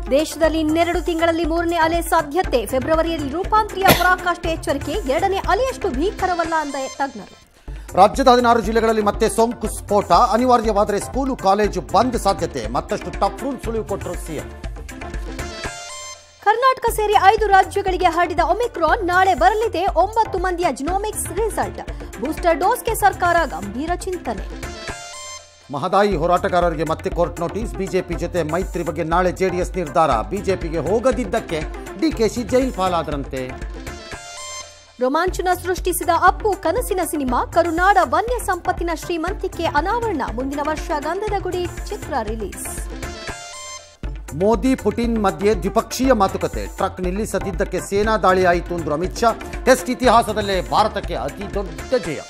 ದೇಶದಲ್ಲಿ ಇನ್ನೆರಡು ತಿಂಗಳಲ್ಲಿ ಮೂರನೇ ಅಲೆ ಸಾಧ್ಯತೆ ಫೆಬ್ರವರಿಯಲ್ಲಿ ರೂಪಾಂತರಿಯ ಪರಾಕಾಷ್ಠೆ ಎಚ್ಚರಿಕೆ ಎರಡನೇ ಅಲೆಯಷ್ಟು ಭೀಕರವಲ್ಲ ಅಂದ ತಜ್ಞರು ರಾಜ್ಯದ ಹದಿನಾರು ಜಿಲ್ಲೆಗಳಲ್ಲಿ ಮತ್ತೆ ಸೋಂಕು ಸ್ಫೋಟ ಅನಿವಾರ್ಯವಾದರೆ ಸ್ಕೂಲು ಕಾಲೇಜು ಬಂದ್ ಸಾಧ್ಯತೆ ಮತ್ತಷ್ಟು ಟಫ್ ರೂಲ್ ಸುಳಿವು ಕೊಟ್ಟರು ಸಿಎಂ ಕರ್ನಾಟಕ ಸೇರಿ ಐದು ರಾಜ್ಯಗಳಿಗೆ ಹರಡಿದ ಒಮಿಕ್ರಾನ್ ನಾಳೆ ಬರಲಿದೆ ಒಂಬತ್ತು ಮಂದಿಯ ಜಿನೋಮಿಕ್ಸ್ ರಿಸಲ್ಟ್ ಬೂಸ್ಟರ್ ಡೋಸ್ಗೆ ಸರ್ಕಾರ ಗಂಭೀರ ಚಿಂತನೆ ಮಹದಾಯಿ ಹೋರಾಟಗಾರರಿಗೆ ಮತ್ತೆ ಕೋರ್ಟ್ ನೋಟಿಸ್ ಬಿಜೆಪಿ ಜೊತೆ ಮೈತ್ರಿ ಬಗ್ಗೆ ನಾಳೆ ಜೆಡಿಎಸ್ ನಿರ್ಧಾರ ಬಿಜೆಪಿಗೆ ಹೋಗದಿದ್ದಕ್ಕೆ ಡಿಕೆಶಿ ಜೈಲ್ ಪಾಲಾದ್ರಂತೆ ರೋಮಾಂಚನ ಸೃಷ್ಟಿಸಿದ ಅಪ್ಪು ಕನಸಿನ ಸಿನಿಮಾ ಕರುನಾಡ ವನ್ಯ ಸಂಪತ್ತಿನ ಶ್ರೀಮಂತಿಕೆ ಅನಾವರಣ ಮುಂದಿನ ವರ್ಷ ಗಂಧದ ಗುಡಿ ಚಿತ್ರ ರಿಲೀಸ್ ಮೋದಿ ಪುಟಿನ್ ಮಧ್ಯೆ ದ್ವಿಪಕ್ಷೀಯ ಮಾತುಕತೆ ಟ್ರಕ್ ನಿಲ್ಲಿಸದಿದ್ದಕ್ಕೆ ಸೇನಾ ದಾಳಿ ಆಯಿತು ಅಂದ್ರು ಅಮಿತ್ ಶಾ ಟೆಸ್ಟ್ ಇತಿಹಾಸದಲ್ಲೇ ಭಾರತಕ್ಕೆ ಅತಿ ದೊಡ್ಡ ಜಯ